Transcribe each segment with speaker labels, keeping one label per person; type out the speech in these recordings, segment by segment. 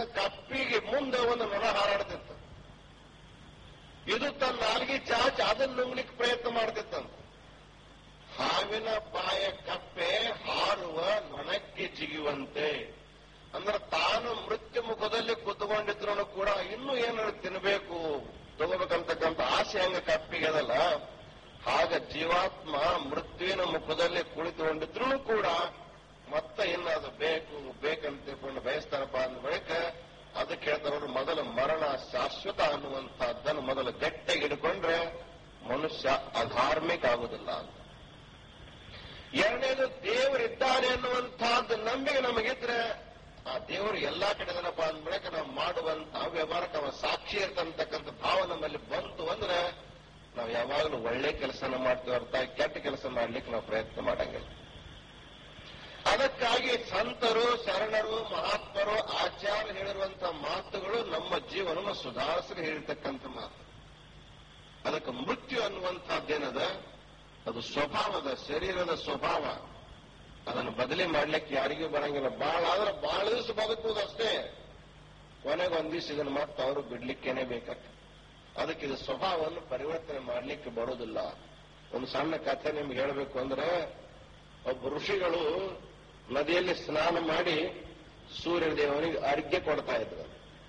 Speaker 1: ಕಪ್ಪಿಗೆ ಮುಂದೆ ಒಂದು ನೊಣ ಹಾರಾಡ್ತಿತ್ತು ಇದು ತನ್ನ ನಾಲ್ಗೆ ಚಾಚಿ ಅದನ್ನ ನುಂಗ್ಲಿಕ್ಕೆ ಪ್ರಯತ್ನ ಮಾಡ್ತಿತ್ತಂತ ಹಾವಿನ ಬಾಯ ಕಪ್ಪೆ ಹಾರುವ ನೊಣಕ್ಕೆ ಜಿಗಿಯುವಂತೆ ಅಂದ್ರೆ ತಾನು ಮೃತ್ಯು ಮುಖದಲ್ಲಿ ಕುತ್ಕೊಂಡಿದ್ರು ಕೂಡ ಇನ್ನೂ ಏನಾದ್ರು ತಿನ್ಬೇಕು ತಗೋಬೇಕಂತಕ್ಕಂಥ ಆಸೆ ಹಂಗ ಕಪ್ಪಿಗೆ ಅದಲ್ಲ ಹಾಗ ಜೀವಾತ್ಮ ಮೃತ್ಯುವಿನ ಮುಖದಲ್ಲಿ ಕುಳಿತುಕೊಂಡಿದ್ರು ಕೂಡ ಮತ್ತೆ ಇನ್ನು ಅದು ಬೇಕು ಬೇಕಂತ ತಿಳ್ಕೊಂಡು ಬಯಸ್ತಾರಪ್ಪ ಅಂದ ಬಳಿಕ ಅದಕ್ಕೆ ಹೇಳ್ತಾರವ್ರು ಮೊದಲು ಮರಣ ಶಾಶ್ವತ ಅನ್ನುವಂತಹದ್ದನ್ನು ಮೊದಲು ಗಟ್ಟಿಗೆ ಹಿಡ್ಕೊಂಡ್ರೆ ಮನುಷ್ಯ ಅಧಾರ್ಮಿಕ ಆಗುದಿಲ್ಲ ಅಂತ ಎರಡನೇದು ದೇವರಿದ್ದಾನೆ ಅನ್ನುವಂತಹದ್ದು ನಂಬಿಕೆ ನಮಗಿದ್ರೆ ಆ ದೇವರು ಎಲ್ಲಾ ಕಡೆ ಇದನ್ನಪ್ಪ ಅಂದ ಬಳಿಕ ನಾವು ಮಾಡುವಂತಹ ವ್ಯವಹಾರಕ್ಕೆ ಅವ ಸಾಕ್ಷಿ ಇರ್ತಕ್ಕಂಥ ಭಾವ ನಮ್ಮಲ್ಲಿ ಬಂತು ಅಂದ್ರೆ ನಾವು ಯಾವಾಗಲೂ ಒಳ್ಳೆ ಕೆಲಸನ ಮಾಡ್ತೀವಿ ಹೊರತ ಕೆಟ್ಟ ಕೆಲಸ ಮಾಡ್ಲಿಕ್ಕೆ ನಾವು ಪ್ರಯತ್ನ ಮಾಡಂಗಿಲ್ಲ ಅದಕ್ಕಾಗಿ ಸಂತರು ಶರಣರು ಮಹಾತ್ಮರು ಆಚಾರ್ಯ ಹೇಳಿರುವಂತಹ ಮಾತುಗಳು ನಮ್ಮ ಜೀವನವನ್ನು ಸುಧಾರಿಸಲು ಹೇಳಿರ್ತಕ್ಕಂಥ ಮಾತು ಅದಕ್ಕೆ ಮೃತ್ಯು ಅನ್ನುವಂಥದ್ದೇನದ ಅದು ಸ್ವಭಾವದ ಶರೀರದ ಸ್ವಭಾವ ಅದನ್ನು ಬದಲಿ ಮಾಡ್ಲಿಕ್ಕೆ ಯಾರಿಗೂ ಬರಂಗಿಲ್ಲ ಬಾಳ ಆದ್ರೆ ಬಹಳ ದಿವಸ ಬದುಕುವುದು ಅಷ್ಟೇ ಕೊನೆಗೆ ಒಂದ್ ದಿವಸ ಇದನ್ನು ಮತ್ತೆ ಅವರು ಬಿಡ್ಲಿಕ್ಕೇನೆ ಬೇಕಾಗ್ತದೆ ಅದಕ್ಕೆ ಇದು ಸ್ವಭಾವವನ್ನು ಪರಿವರ್ತನೆ ಮಾಡ್ಲಿಕ್ಕೆ ಬರೋದಿಲ್ಲ ಒಂದು ಸಣ್ಣ ಕಥೆ ನಿಮ್ಗೆ ಹೇಳಬೇಕು ಅಂದ್ರೆ ಒಬ್ಬ ಋಷಿಗಳು ನದಿಯಲ್ಲಿ ಸ್ನಾನ ಮಾಡಿ ಸೂರ್ಯ ದೇವನಿಗೆ ಅರ್ಘ್ಯ ಕೊಡ್ತಾ ಇದ್ರು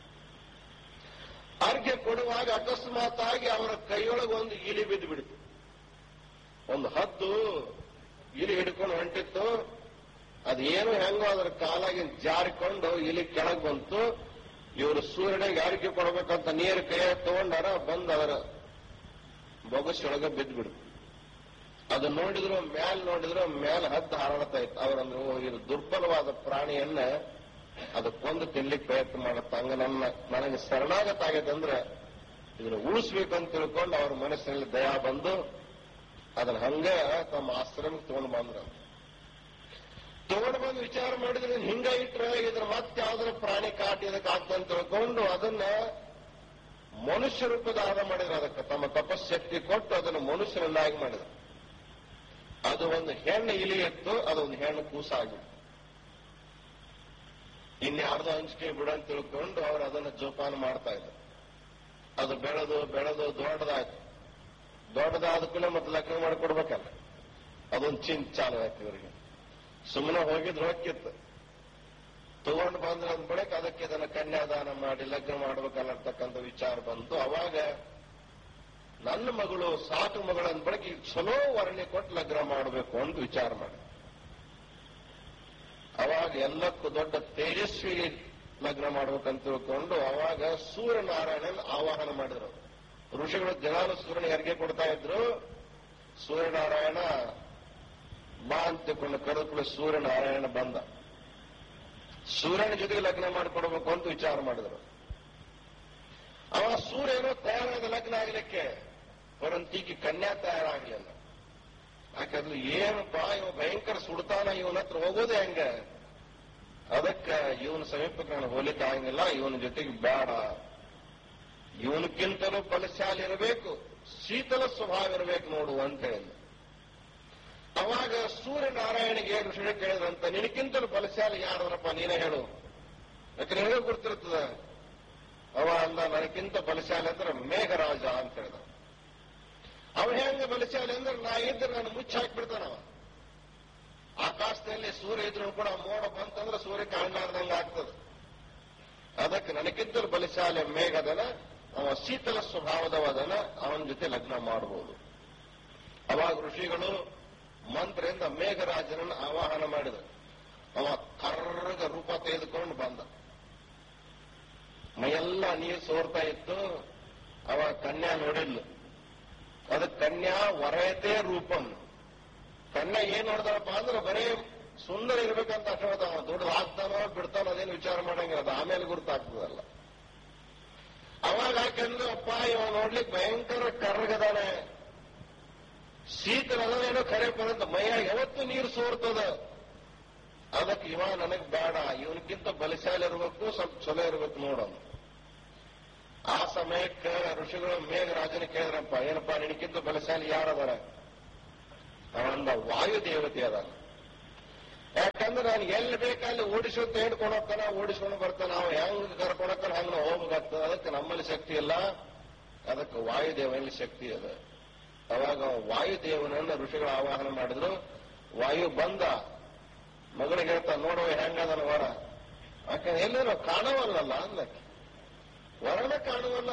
Speaker 1: ಅರ್ಘ್ಯ ಕೊಡುವಾಗ ಅಕಸ್ಮಾತ್ ಆಗಿ ಅವರ ಕೈಯೊಳಗೆ ಒಂದು ಇಲಿ ಬಿದ್ದು ಬಿಡ್ತು ಒಂದು ಹದ್ದು ಇಲಿ ಹಿಡ್ಕೊಂಡು ಹೊಂಟಿತ್ತು ಅದೇನು ಹೆಂಗೋ ಅದರ ಕಾಲಾಗಿ ಜಾರಿಕೊಂಡು ಇಲಿ ಕೆಳಗ್ ಬಂತು ಇವರು ಸೂರ್ಯನಿಗೆ ಅರ್ಘ್ಯ ಕೊಡ್ಬೇಕಂತ ನೀರು ಕೈ ತಗೊಂಡಾರ ಬಂದ್ ಅದರ ಬೊಗಸೊಳಗೆ ಬಿದ್ದು ಬಿಡ್ತು ಅದು ನೋಡಿದ್ರು ಮ್ಯಾಲ್ ನೋಡಿದ್ರು ಮ್ಯಾಲ ಹದ್ದು ಹಾರಾಡ್ತಾ ಇತ್ತು ಅವರಂದ್ರು ಓ, ಇದು ದುರ್ಬಲವಾದ ಪ್ರಾಣಿಯನ್ನ ಅದು ಕೊಂದು ತಿನ್ಲಿಕ್ಕೆ ಪ್ರಯತ್ನ ಮಾಡುತ್ತ ಹಂಗ ನನ್ನ ನನಗೆ ಶರಣಾಗತ ಆಗೈತೆ ಅಂದ್ರೆ ಇದನ್ನ ಉಳಿಸ್ಬೇಕಂತ ತಿಳ್ಕೊಂಡು ಅವ್ರ ಮನಸ್ಸಿನಲ್ಲಿ ದಯಾ ಬಂದು ಅದನ್ನ ಹಂಗ ತಮ್ಮ ಆಶ್ರಮಕ್ಕೆ ತಗೊಂಡು ಬಂದ್ರ ತಗೊಂಡು ಬಂದು ವಿಚಾರ ಮಾಡಿದ್ರೆ ಹಿಂಗ ಇಟ್ರೆ ಇದ್ರ ಮತ್ತೆ ಯಾವ್ದಾರ ಪ್ರಾಣಿ ಕಾಟಿ ಇದಕ್ಕೆ ಆಗ್ತಂತ ತಿಳ್ಕೊಂಡು ಅದನ್ನ ಮನುಷ್ಯ ರೂಪದ ಆದ ಮಾಡಿದ್ರು ಅದಕ್ಕೆ ತಮ್ಮ ತಪಶಕ್ತಿ ಕೊಟ್ಟು ಅದನ್ನು ಮನುಷ್ಯರನ್ನಾಗಿ ಮಾಡಿದ್ರು ಅದು ಒಂದು ಹೆಣ್ಣು ಇಲಿ ಇತ್ತು ಅದು ಒಂದು ಹೆಣ್ಣು ಕೂಸಾಗಿತ್ತು ಇನ್ಯಾರ್ದು ಹಂಚಿಕೆ ಬಿಡಂತ ತಿಳ್ಕೊಂಡು ಅವ್ರು ಅದನ್ನ ಜೋಪಾನ ಮಾಡ್ತಾ ಇದ್ರು ಅದು ಬೆಳೆದು ಬೆಳೆದು ದೊಡ್ಡದಾಯ್ತು ದೊಡ್ಡದಾದ ಕೂಡಲೇ ಮತ್ತೆ ಲಗ್ನ ಮಾಡಿಕೊಡ್ಬೇಕಲ್ಲ ಅದೊಂದು ಚಿಂತೆ ಚಾಲು ಆಯ್ತು ಇವರಿಗೆ ಸುಮ್ಮನೆ ಹೋಗಿದ್ರು ಹೊಕ್ಕಿತ್ತು ತಗೊಂಡು ಬಂದ್ರೆ ಅಂದ ಬಳಿಕ ಅದಕ್ಕೆ ಅದನ್ನ ಕನ್ಯಾದಾನ ಮಾಡಿ ಲಗ್ನ ಮಾಡ್ಬೇಕಲ್ಲ ಅಂತಕ್ಕಂಥ ವಿಚಾರ ಬಂತು ಅವಾಗ ನನ್ನ ಮಗಳು ಸಾಕು ಮಗಳು ಅಂದ ಬಳಿಕ ಈಗ ಚಲೋ ವರ್ಣೆ ಕೊಟ್ಟು ಲಗ್ನ ಮಾಡಬೇಕು ಅಂತ ವಿಚಾರ ಮಾಡಿ ಅವಾಗ ಎಲ್ಲಕ್ಕೂ ದೊಡ್ಡ ತೇಜಸ್ವಿ ಲಗ್ನ ಮಾಡ್ಬೇಕಂತ ತಿಳ್ಕೊಂಡು ಅವಾಗ ಸೂರ್ಯನಾರಾಯಣನ ಆವಾಹನ ಮಾಡಿದ್ರು ಋಷಿಗಳು ದಿನಾಲು ಸೂರ್ಯನ ಹೆರಿಗೆ ಕೊಡ್ತಾ ಇದ್ರು ಸೂರ್ಯನಾರಾಯಣ ಬಾ ಅಂತ ತಿಳ್ಕೊಂಡು ಕರೆದುಕೊಳ್ಳಿ ಸೂರ್ಯನಾರಾಯಣ ಬಂದ ಸೂರ್ಯನ ಜೊತೆಗೆ ಲಗ್ನ ಮಾಡಿಕೊಡ್ಬೇಕು ಅಂತ ವಿಚಾರ ಮಾಡಿದ್ರು ಅವ ಸೂರ್ಯನು ತಯಾರಾದ ಲಗ್ನ ಆಗ್ಲಿಕ್ಕೆ ಪರಂತೀಕಿ ಕನ್ಯಾ ತಯಾರಾಗ್ಲಿಲ್ಲ ಯಾಕಂದ್ರೆ ಏನಪ್ಪ ಇವ ಭಯಂಕರ ಸುಡ್ತಾನ ಇವನ ಹತ್ರ ಹೋಗೋದೇ ಹೆಂಗ ಅದಕ್ಕ ಇವನ ಸಮೀಪಕ್ಕೆ ನಾನು ಹೋಲಿಕ್ಕೆ ಆಗಂಗಿಲ್ಲ ಇವನ ಜೊತೆಗೆ ಬೇಡ ಇವನಕ್ಕಿಂತಲೂ ಬಲಶಾಲಿ ಇರಬೇಕು ಶೀತಲ ಸ್ವಭಾವ ಇರಬೇಕು ನೋಡು ಅಂತ ಹೇಳಿದ ಅವಾಗ ಸೂರ್ಯನಾರಾಯಣಿಗೆ ಋಷಿ ಕೇಳಿದ್ರಂತ ನಿನಕ್ಕಿಂತಲೂ ಬಲಶಾಲಿ ಯಾರಪ್ಪ ನೀನೇ ಹೇಳು ಯಾಕಂದ್ರೆ ನಿನಗೆ ಗೊತ್ತಿರ್ತದ ಅವ ಅಂದ ನನಗಿಂತ ಬಲಶಾಲಿ ಅಂದ್ರೆ ಮೇಘರಾಜ ಅಂತ ಹೇಳಿದ ಅವ ಹೆಂಗ ಬಲಶಾಲಿ ಅಂದ್ರೆ ನಾ ಇದ್ರೆ ನಾನು ಮುಚ್ಚಿ ಹಾಕ್ಬಿಡ್ತಾನವ ಆಕಾಶದಲ್ಲಿ ಸೂರ್ಯ ಇದ್ರು ಕೂಡ ಮೋಡ ಬಂತಂದ್ರೆ ಸೂರ್ಯ ಕಾಣಲಾರ್ದಂಗ ಆಗ್ತದೆ ಅದಕ್ಕೆ ನನಗಿಂತಲೂ ಬಲಶಾಲಿ ಮೇಘದನ ಅವ ಶೀತಲ ಸ್ವಭಾವದವದನ ಅವನ ಜೊತೆ ಲಗ್ನ ಮಾಡಬಹುದು ಅವಾಗ ಋಷಿಗಳು ಮಂತ್ರದಿಂದ ಮೇಘರಾಜನನ್ನು ಆವಾಹನ ಮಾಡಿದರು ಅವ ಕರ್ರಗ ರೂಪ ತೆಗೆದುಕೊಂಡು ಬಂದ ಮೈಯೆಲ್ಲ ನೀರು ಸೋರ್ತಾ ಇತ್ತು ಅವ ಕನ್ಯಾ ನೋಡಿದ್ಲು ಅದಕ್ಕೆ ಕನ್ಯಾ ವರಯತೆ ರೂಪಂ ಕನ್ಯಾ ಏನ್ ನೋಡ್ದಪ್ಪ ಅಂದ್ರೆ ಬರೀ ಸುಂದರ ಇರ್ಬೇಕಂತ ಅಷ್ಟ ಹೇಳ್ತಾವ ದೊಡ್ಡದು ಆಗ್ತಾನೋ ಬಿಡ್ತಾನೋ ಅದೇನು ವಿಚಾರ ಮಾಡಂಗಿಲ್ಲ ಅದು ಆಮೇಲೆ ಗುರುತಾಗ್ತದಲ್ಲ ಅವಾಗ ಯಾಕಂದ್ರೆ ಅಪ್ಪ ಇವ ನೋಡ್ಲಿಕ್ಕೆ ಭಯಂಕರ ಕರ್ರಗದಾನೆ ಶೀತಲದೇನೋ ಕರೆ ಬರಂತ ಮೈಯಾಗ ಯಾವತ್ತು ನೀರು ಸೋರ್ತದ ಅದಕ್ಕೆ ಇವ ನನಗ್ ಬೇಡ ಇವನಕ್ಕಿಂತ ಬಲಶಾಲಿ ಇರಬೇಕು ಸ್ವಲ್ಪ ಚಲೋ ಇರ್ಬೇಕು ನೋಡೋಣ ಆ ಸಮಯಕ್ಕೆ ಋಷಿಗಳು ಮೇಘರಾಜನ ಕೇಳಿದ್ರಪ್ಪ ಏನಪ್ಪ ನಿನಕ್ಕಿಂತ ಬಲಶಾಲಿ ಯಾರದಾರ ಅವಂದ ವಾಯು ದೇವತೆ ಅದ ಯಾಕಂದ್ರ ನಾನು ಎಲ್ಲಿ ಬೇಕಲ್ಲಿ ಓಡಿಸುತ್ತ ಹಿಡ್ಕೊಂಡು ಹೋಗ್ತಾನ ಓಡಿಸ್ಕೊಂಡು ಬರ್ತಾನ ನಾವು ಹೆಂಗ್ ಕರ್ಕೊಂಡು ಹೋಗ್ತಾನ ಹಂಗ ನಾವು ಹೋಗ್ಬೇಕಾಗ್ತದೆ ಅದಕ್ಕೆ ನಮ್ಮಲ್ಲಿ ಶಕ್ತಿ ಇಲ್ಲ ಅದಕ್ಕೆ ವಾಯುದೇವನಲ್ಲಿ ಶಕ್ತಿ ಅದ ಅವಾಗ ವಾಯುದೇವನನ್ನ ಋಷಿಗಳ ಆವಾಹನ ಮಾಡಿದ್ರು ವಾಯು ಬಂದ ಮಗಳಿಗೆ ಹೇಳ್ತಾ ನೋಡುವ ಹೆಂಗದನ ವರ ಯಾಕಂದ್ರೆ ಎಲ್ಲೇನೋ ಕಾಣವಲ್ಲಲ್ಲ ಅಂದಕ್ಕೆ ವರನ ಕಾಣುವಲ್ಲ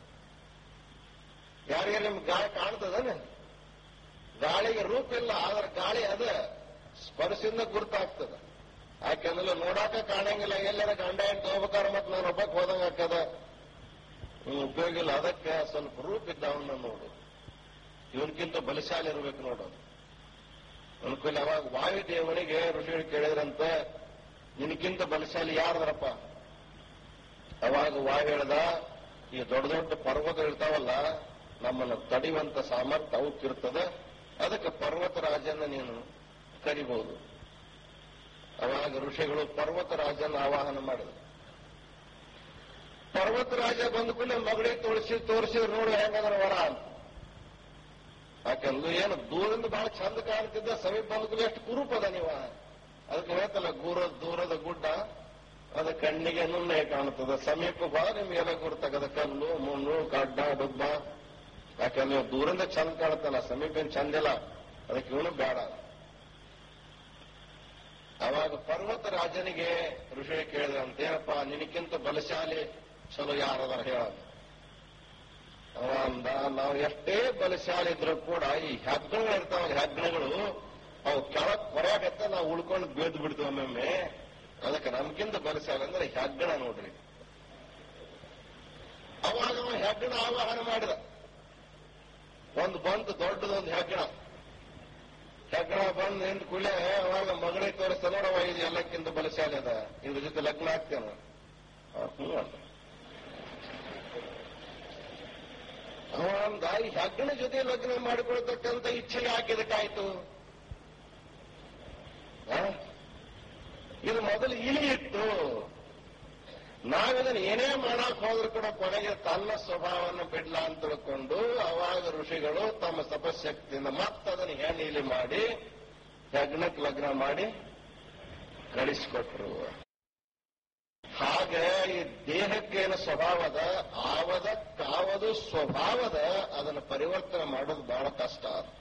Speaker 1: ಯಾರಿಗೆ ನಿಮ್ ಗಾಳಿ ಕಾಣ್ತದನೆ ಗಾಳಿಗೆ ರೂಪ ಇಲ್ಲ ಆದ್ರೆ ಗಾಳಿ ಅದ ಸ್ಪರ್ಶದಿಂದ ಗುರ್ತಾಗ್ತದ ಯಾಕೆಂದ್ರೆ ನೋಡಾಕ ಕಾಣಂಗಿಲ್ಲ ಎಲ್ಲರ ಗಂಡ ಹೆಂಡತಿ ಹೋಗ್ಬೇಕಾದ್ರೆ ಮತ್ತೆ ನಾನು ಒಬ್ಬಕ್ಕೆ ಹೋದಂಗ ಆಗ್ತದ ಹ್ಮ್, ಉಪಯೋಗ ಇಲ್ಲ ಅದಕ್ಕೆ ಸ್ವಲ್ಪ ರೂಪ ಇದ್ದವನ್ನ ನೋಡು ಇವನ್ಕಿಂತ ಬಲಶಾಲಿ ಇರ್ಬೇಕು ನೋಡು ಅನುಕೂಲ ಅವಾಗ ವಾಯುದೇವನಿಗೆ ಋಷಿಗಳು ಕೇಳಿದ್ರಂತ ನಿನಕ್ಕಿಂತ ಬಲಶಾಲಿ ಯಾರದರಪ್ಪ ಅವಾಗ ವಾಯು ಹೇಳ್ದ ಈ ದೊಡ್ಡ ದೊಡ್ಡ ಪರ್ವತ ಇರ್ತಾವಲ್ಲ ನಮ್ಮನ್ನು ತಡೆಯುವಂತ ಸಾಮರ್ಥ್ಯ ಅವಕ್ಕಿರ್ತದ ಅದಕ್ಕೆ ಪರ್ವತ ರಾಜನ ನೀನು ಕರಿಬಹುದು ಅವಾಗ ಋಷಿಗಳು ಪರ್ವತ ರಾಜನ ಆವಾಹನ ಮಾಡಿದ್ರು ಪರ್ವತ ರಾಜ ಬಂದ ಕೂಡಲೇ ಮಗಳಿಗೆ ತೋರಿಸಿ ತೋರಿಸಿದ್ರು ನೋಡು ಹೆಂಗದ್ರ ವರ ಅಂತ ಯಾಕಂದ್ರೆ ಏನು ದೂರಿಂದ ಬಹಳ ಚಂದ ಕಾಣ್ತಿದ್ದ ಸಮೀಪ ಬಂದ ಕೂಡಲೇ ಎಷ್ಟು ಕುರುಪದ ನೀವ ಅದಕ್ಕೆ ಹೇಳ್ತಲ್ಲ ದೂರ ದೂರದ ಗುಡ್ಡ ಅದ ಕಣ್ಣಿಗೆ ನುಣ್ಣೆ ಕಾಣುತ್ತದ ಸಮೀಪ ಬಾ ನಿಮ್ಗೆಲ್ಲ ಗುರುತಾಗದ ಕಲ್ಲು ಮುಣ್ಣು ಗಡ್ಡ ಡುಬ್ಬ ಯಾಕಂದ್ರೆ ದೂರಿಂದ ಚಂದ ಕಾಣುತ್ತಲ್ಲ ಸಮೀಪ ಏನ್ ಚಂದಿಲ್ಲ ಅದಕ್ಕೆ ಇವನು ಬೇಡ ಅವಾಗ ಪರ್ವತ ರಾಜನಿಗೆ ಋಷಿ ಕೇಳಿದ್ರಂತ ಏನಪ್ಪ ನಿನಕ್ಕಿಂತ ಬಲಶಾಲಿ ಚಲೋ ಯಾರದಾರ ಹೇಳ ಅವ ಅಂದ ನಾವು ಎಷ್ಟೇ ಬಲಶಾಲಿ ಇದ್ರು ಕೂಡ ಈ ಹೆಗ್ಗಣಗಳು ಇರ್ತಾವಲ್ಲ ಹೆಗ್ಗಣಗಳು ಅವು ಕೆಳಗ್ ಕೊರೆಯಾಗತ್ತ ನಾವು ಉಳ್ಕೊಂಡು ಬೀಳ್ದು ಬಿಡ್ತೀವಿ ಒಮ್ಮೊಮ್ಮೆ ಅದಕ್ಕೆ ನಮ್ಗಿಂತ ಬಲಶಾಲಿ ಅಂದ್ರೆ ಹೆಗ್ಗಣ ನೋಡ್ರಿ ಅವಾಗ ಅವ ಹೆಗ್ಗಣ ಆವಾಹನ ಮಾಡಿದ ಒಂದು ಬಂತು ದೊಡ್ಡದೊಂದು ಹೆಗ್ಗಣ ಹೆಗ್ಗಣ ಬಂದು ನಿಂತ ಕೂಡಲೇ ಅವಾಗ ಮಗಳಿಗೆ ತೋರಿಸ್ತಾ ನೋಡವ ಇದು ಎಲ್ಲಕ್ಕಿಂತ ಬಲಶಾಲಿ ಅದ ಇದ್ರ ಜೊತೆ ಲಗ್ನ ಆಗ್ತೇನ ಹ್ಞೂ ಅಂತ ಅವ ಅಂದ ಈ ಹೆಗ್ಗಣ ಜೊತೆ ಲಗ್ನ ಮಾಡಿಕೊಳ್ತಕ್ಕಂಥ ಇಚ್ಛೆ ಯಾಕೆ ಇದಕ್ಕಾಯ್ತು ಆ? ಇದು ಮೊದಲು ಇಲಿ ಇತ್ತು ನಾವಿದನ್ನ ಏನೇ ಮಾಡಕ್ ಹೋದ್ರು ಕೂಡ ಕೊನೆಗೆ ತನ್ನ ಸ್ವಭಾವವನ್ನು ಬಿಡ್ಲಾ ಅಂತ ತಿಳ್ಕೊಂಡು ಅವಾಗ ಋಷಿಗಳು ತಮ್ಮ ತಪಶಕ್ತಿಯಿಂದ ಮತ್ತದನ್ನು ಹೆಣ್ಣಿಲಿ ಮಾಡಿ ಯಜ್ಞಕ್ಕೆ ಲಗ್ನ ಮಾಡಿ ಕಳಿಸ್ಕೊಟ್ರು ಹಾಗೆ ಈ ದೇಹಕ್ಕೇನು ಸ್ವಭಾವದ ಆವದ ಕಾವದು ಸ್ವಭಾವದ ಅದನ್ನು ಪರಿವರ್ತನೆ ಮಾಡೋದು ಬಹಳ ಕಷ್ಟ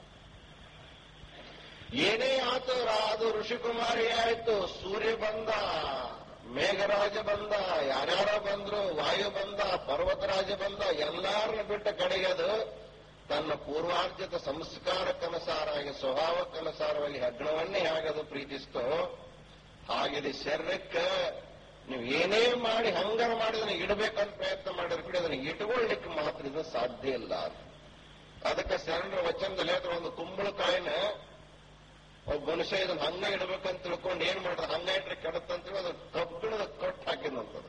Speaker 1: ಏನೇ ಆತು ಅದು ಋಷಿಕುಮಾರಿ ಆಯ್ತು ಸೂರ್ಯ ಬಂದ ಮೇಘರಾಜ ಬಂದ ಯಾರ್ಯಾರ ಬಂದ್ರು ವಾಯು ಬಂದ ಪರ್ವತರಾಜ ಬಂದ ಎಲ್ಲಾರನ್ನ ಬಿಟ್ಟ ಕಡೆಗೆ ಅದು ತನ್ನ ಪೂರ್ವಾರ್ಜಿತ ಸಂಸ್ಕಾರಕ್ಕನುಸಾರವಾಗಿ ಸ್ವಭಾವಕ್ಕನುಸಾರವಾಗಿ ಹೆಗ್ಣವನ್ನೇ ಹೇಗದು ಪ್ರೀತಿಸ್ತೋ ಹಾಗಿದೆ ಶರೀರಕ್ಕೆ ನೀವು ಏನೇ ಮಾಡಿ ಹಂಗಾರ ಮಾಡಿ ಅದನ್ನ ಇಡಬೇಕಂತ ಪ್ರಯತ್ನ ಮಾಡಿದ್ರೆ ಕೂಡ ಅದನ್ನ ಇಟ್ಕೊಳ್ಳಿಕ್ಕೆ ಮಾತ್ರ ಇದು ಸಾಧ್ಯ ಇಲ್ಲ ಅದಕ್ಕೆ ಶರಣರ ವಚನದಲ್ಲಿ ಹೇಳ್ತಾರೆ ಒಂದು ಕುಂಬಳಕಾಯಿನ ಒಬ್ಬ ಮನುಷ್ಯ ಇದನ್ನ ಹಂಗ ಇಡಬೇಕಂತ ತಿಳ್ಕೊಂಡು ಏನ್ ಮಾಡ್ರ ಹಂಗ ಇಟ್ರೆ ಕೆಡತ್ತಂತೇಳಿ ಅದು ಕಬ್ಬಿಣದ ಕಟ್ಟು ಹಾಕಿದಂತದ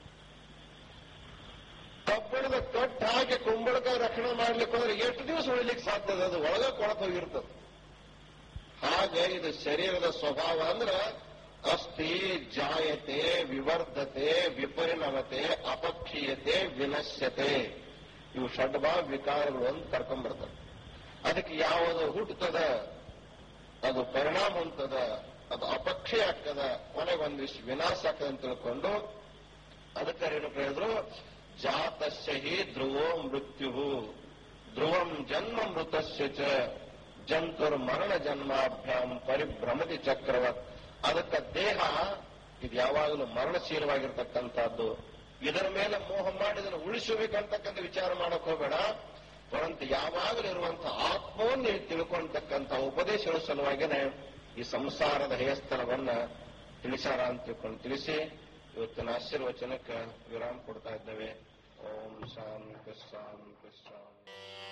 Speaker 1: ಕಬ್ಬಿಣದ ಕಟ್ಟು ಹಾಕಿ ಕುಂಬಳಕಾಯಿ ರಕ್ಷಣೆ ಮಾಡ್ಲಿಕ್ಕೆ ಹೋದ್ರೆ ಎಷ್ಟು ದಿವಸ ಉಳಿಲಿಕ್ಕೆ ಸಾಧ್ಯ ಇದೆ ಅದು ಒಳಗ ಕೊಳತ ಹೋಗಿರ್ತದೆ ಹಾಗೆ ಇದು ಶರೀರದ ಸ್ವಭಾವ ಅಂದ್ರೆ ಅಸ್ಥಿ ಜಾಯತೆ ವಿವರ್ಧತೆ ವಿಪರಿಣಮತೆ ಅಪಕ್ಷೀಯತೆ ವಿನಶ್ಯತೆ ಇವು ಷಡ್ಭಾವ ವಿಕಾರಗಳು ಅಂತ ಕರ್ಕೊಂಡ್ಬರ್ತವೆ ಅದಕ್ಕೆ ಯಾವುದು ಹುಟ್ಟುತ್ತದ ಅದು ಪರಿಣಾಮ ಹೊಂತದ ಅದು ಅಪಕ್ಷಯ ಆಗ್ತದ ಕೊನೆಗೆ ಒಂದಿಷ್ಟು ವಿನಾಶ ಆಗ್ತದೆ ಅಂತ ತಿಳ್ಕೊಂಡು ಅದಕ್ಕೆ ಏನು ಹೇಳಿದ್ರು ಜಾತಸ್ಯ ಹಿ ಧ್ರುವೋ ಮೃತ್ಯು ಧ್ರುವಂ ಜನ್ಮ ಮೃತಸ್ಯ ಚ ಜಂತುರ್ ಮರಣ ಜನ್ಮಾಭ್ಯಾಂ ಪರಿಭ್ರಮತಿ ಚಕ್ರವತ್ ಅದಕ್ಕೆ ದೇಹ ಇದು ಯಾವಾಗಲೂ ಮರಣಶೀಲವಾಗಿರ್ತಕ್ಕಂಥದ್ದು ಇದರ ಮೇಲೆ ಮೋಹ ಮಾಡಿ ಇದನ್ನು ಉಳಿಸಬೇಕಂತಕ್ಕಂಥ ವಿಚಾರ ಮಾಡಕ್ ಹೋಗಬೇಡ ಪರಂತು ಯಾವಾಗಲೂ ಇರುವಂತಹ ಆತ್ಮವನ್ನು ನೀವು ತಿಳ್ಕೊಂತಕ್ಕಂಥ ಉಪದೇಶಗಳ ಸಲುವಾಗಿನೇ ಈ ಸಂಸಾರದ ಹೇಯಸ್ಥಳವನ್ನ ತಿಳಿಸಾರ ಅಂತ ತಿಳ್ಕೊಂಡು ತಿಳಿಸಿ ಇವತ್ತಿನ ಆಶೀರ್ವಚನಕ್ಕೆ ವಿರಾಮ ಕೊಡ್ತಾ ಇದ್ದೇವೆ ಓಂ ಶಾಂತಿ ಶಾಂತಿ ಶಾಂತಿ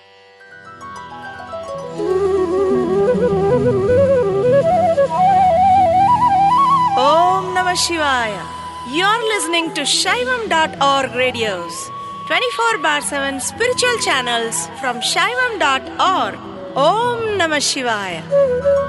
Speaker 2: Om Namah Shivaya. You're listening to Shaivam.org radios, 24 bar 7 spiritual channels from Shaivam.org. Om Namah Shivaya.